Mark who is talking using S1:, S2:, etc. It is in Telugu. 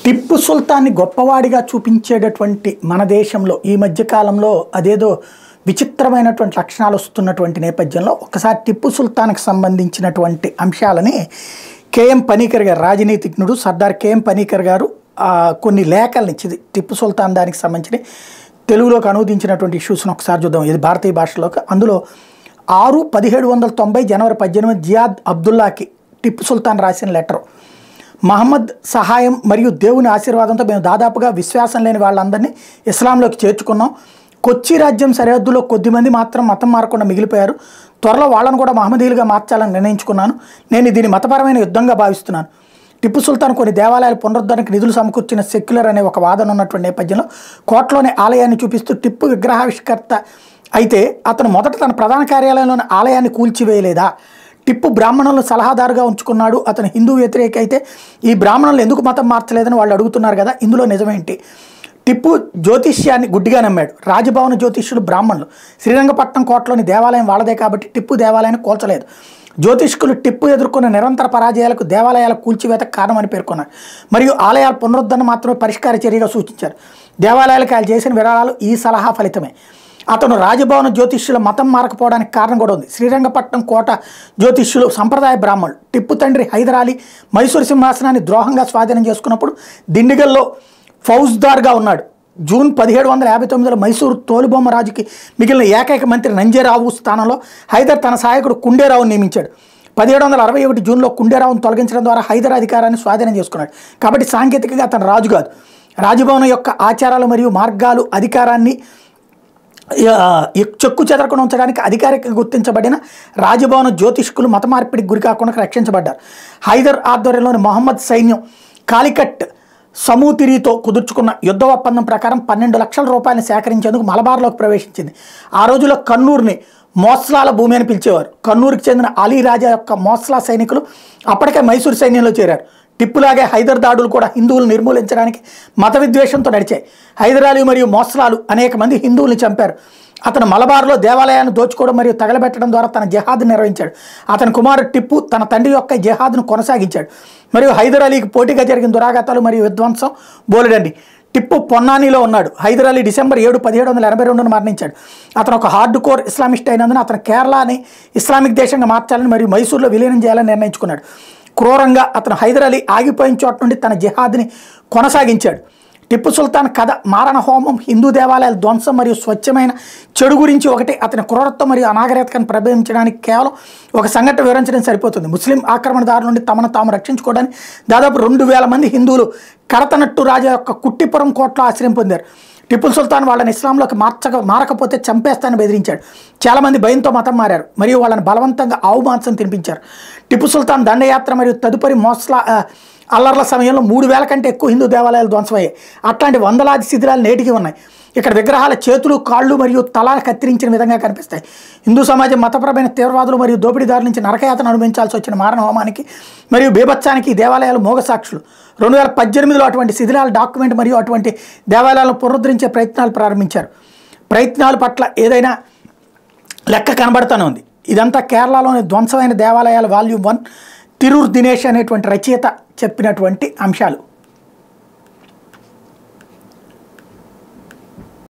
S1: టిప్పు సుల్తాన్ని గొప్పవాడిగా చూపించేటటువంటి మన దేశంలో ఈ మధ్య కాలంలో అదేదో విచిత్రమైనటువంటి లక్షణాలు వస్తున్నటువంటి నేపథ్యంలో ఒకసారి టిప్పు సుల్తాన్కి సంబంధించినటువంటి అంశాలని కేఎం పనీకర్ గారు రాజనీతిజ్ఞుడు సర్దార్ కేఎం పనీకర్ గారు ఆ, కొన్ని లేఖల్ని చి- టిప్పు సుల్తాన్ దానికి సంబంధించి తెలుగులోకి అనువదించినటువంటి ఇష్యూస్ని ఒకసారి చూద్దాం ఇది భారతీయ భాషలోకి అందులో ఆరు పదిహేడు వందల తొంభై జనవరి పద్దెనిమిది జియాద్ అబ్దుల్లాకి టిప్పు సుల్తాన్ రాసిన లెటరు మహమ్మద్ సహాయం మరియు దేవుని ఆశీర్వాదంతో మేము దాదాపుగా విశ్వాసం లేని వాళ్ళందరినీ ఇస్లాంలోకి చేర్చుకున్నాం కొచ్చి రాజ్యం సరిహద్దులో కొద్దిమంది మాత్రం మతం మారకుండా మిగిలిపోయారు త్వరలో వాళ్ళను కూడా మహమ్మదీయులుగా మార్చాలని నిర్ణయించుకున్నాను నేను దీన్ని మతపరమైన యుద్ధంగా భావిస్తున్నాను టిప్పు సుల్తాన్ కొన్ని దేవాలయాల పునరుద్ధరణకు నిధులు సమకూర్చిన సెక్యులర్ అనే ఒక వాదన ఉన్నటువంటి నేపథ్యంలో కోటలోని ఆలయాన్ని చూపిస్తూ టిప్పు విగ్రహావిష్కర్త అయితే అతను మొదట తన ప్రధాన కార్యాలయంలోని ఆలయాన్ని కూల్చివేయలేదా టిప్పు బ్రాహ్మణులను సలహాదారుగా ఉంచుకున్నాడు అతను హిందూ వ్యతిరేక అయితే ఈ బ్రాహ్మణులు ఎందుకు మతం మార్చలేదని వాళ్ళు అడుగుతున్నారు కదా ఇందులో నిజమేంటి టిప్పు జ్యోతిష్యాన్ని గుడ్డిగా నమ్మాడు రాజభవన జ్యోతిష్యులు బ్రాహ్మణులు శ్రీరంగపట్నం కోటలోని దేవాలయం వాళ్ళదే కాబట్టి టిప్పు దేవాలయాన్ని కూల్చలేదు జ్యోతిష్కులు టిప్పు ఎదుర్కొన్న నిరంతర పరాజయాలకు దేవాలయాల కూల్చివేత కారణమని పేర్కొన్నారు మరియు ఆలయాల పునరుద్ధరణ మాత్రమే పరిష్కార చర్యగా సూచించారు దేవాలయాలకు ఆయన చేసిన విరాళాలు ఈ సలహా ఫలితమే అతను రాజభవన జ్యోతిష్యుల మతం మారకపోవడానికి కారణం కూడా ఉంది శ్రీరంగపట్నం కోట జ్యోతిష్యులు సంప్రదాయ బ్రాహ్మణులు టిప్పు తండ్రి హైదరాలీ మైసూరు సింహాసనాన్ని ద్రోహంగా స్వాధీనం చేసుకున్నప్పుడు దిండిగల్లో ఫౌజ్దార్గా ఉన్నాడు జూన్ పదిహేడు వందల యాభై తొమ్మిదిలో మైసూరు తోలుబొమ్మ రాజుకి మిగిలిన ఏకైక మంత్రి నంజేరావు స్థానంలో హైదర్ తన సహాయకుడు కుండేరావును నియమించాడు పదిహేడు వందల అరవై ఒకటి జూన్లో కుండేరావును తొలగించడం ద్వారా హైదర్ అధికారాన్ని స్వాధీనం చేసుకున్నాడు కాబట్టి సాంకేతికంగా అతను రాజు కాదు రాజభవనం యొక్క ఆచారాలు మరియు మార్గాలు అధికారాన్ని ఆ, ఈ చెక్కు చెదరకుండా ఉంచడానికి అధికారికంగా గుర్తించబడిన రాజభవన జ్యోతిష్కులు మత మార్పిడికి గురి కాకుండా రక్షించబడ్డారు హైదర్ ఆధ్వర్యంలోని మొహమ్మద్ సైన్యం కాలికట్ సమూతిరితో కుదుర్చుకున్న యుద్ధ ఒప్పందం ప్రకారం పన్నెండు లక్షల రూపాయలను సేకరించేందుకు మలబార్లోకి ప్రవేశించింది ఆ రోజుల్లో కన్నూరుని మోస్లాల భూమి అని పిలిచేవారు కన్నూరుకి చెందిన అలీ రాజా యొక్క మోస్లా సైనికులు అప్పటికే మైసూరు సైన్యంలో చేరారు టిప్పులాగే హైదర్ దాడులు కూడా హిందువులు నిర్మూలించడానికి మత విద్వేషంతో నడిచాయి హైదరాలీ మరియు మోస్లాలు అనేక మంది హిందువుల్ని చంపారు అతను మలబార్లో దేవాలయాన్ని దోచుకోవడం మరియు తగలబెట్టడం ద్వారా తన జహాద్ నిర్వహించాడు అతని కుమారుడు టిప్పు తన తండ్రి యొక్క జహాద్ను కొనసాగించాడు మరియు హైదర్ అలీకి పోటీగా జరిగిన దురాఘాతాలు మరియు విధ్వంసం బోలెడండి టిప్పు పొన్నానిలో ఉన్నాడు హైదర్ అలీ డిసెంబర్ ఏడు పదిహేడు వందల ఎనభై రెండున మరణించాడు అతను ఒక హార్డ్ కోర్ ఇస్లామిస్ట్ అయినందున అతను కేరళని ఇస్లామిక్ దేశంగా మార్చాలని మరియు మైసూర్లో విలీనం చేయాలని నిర్ణయించుకున్నాడు క్రూరంగా అతను హైదర్ అలీ ఆగిపోయిన చోట నుండి తన జిహాద్ని కొనసాగించాడు టిప్పు సుల్తాన్ కథ మారణ హోమం హిందూ దేవాలయాల ధ్వంసం మరియు స్వచ్ఛమైన చెడు గురించి ఒకటి అతని క్రూరత్వం మరియు అనాగరికతను ప్రబోధించడానికి కేవలం ఒక సంఘటన వివరించడం సరిపోతుంది ముస్లిం ఆక్రమణదారుల నుండి తమను తాము రక్షించుకోవడానికి దాదాపు రెండు వేల మంది హిందువులు కడతనట్టు రాజా యొక్క కుట్టిపురం కోటలో ఆశ్రయం పొందారు టిప్పు సుల్తాన్ వాళ్ళని ఇస్లాంలోకి మార్చక మారకపోతే చంపేస్తానని బెదిరించాడు చాలామంది భయంతో మతం మారారు మరియు వాళ్ళని బలవంతంగా ఆవు మాంసం తినిపించారు టిప్పు సుల్తాన్ దండయాత్ర మరియు తదుపరి మోస్లా ఆ, అల్లర్ల సమయంలో మూడు వేల కంటే ఎక్కువ హిందూ దేవాలయాలు ధ్వంసమయ్యాయి అట్లాంటి వందలాది శిథిరాలు నేటికి ఉన్నాయి ఇక్కడ విగ్రహాల చేతులు కాళ్ళు మరియు తల కత్తిరించిన విధంగా కనిపిస్తాయి హిందూ సమాజం మతపరమైన తీవ్రవాదులు మరియు దోపిడీదారుల నుంచి నరకయాతను అనుభవించాల్సి వచ్చిన మారణ హోమానికి మరియు బీభత్సానికి ఈ దేవాలయాలు మోగ సాక్షులు రెండు వేల పద్దెనిమిదిలో అటువంటి శిథిలాల డాక్యుమెంట్ మరియు అటువంటి దేవాలయాలను పునరుద్ధరించే ప్రయత్నాలు ప్రారంభించారు ప్రయత్నాల పట్ల ఏదైనా లెక్క కనబడుతూనే ఉంది ఇదంతా కేరళలోని ధ్వంసమైన దేవాలయాల వాల్యూమ్ వన్ తిరూర్ దినేష్ అనేటువంటి రచయిత చెప్పినటువంటి అంశాలు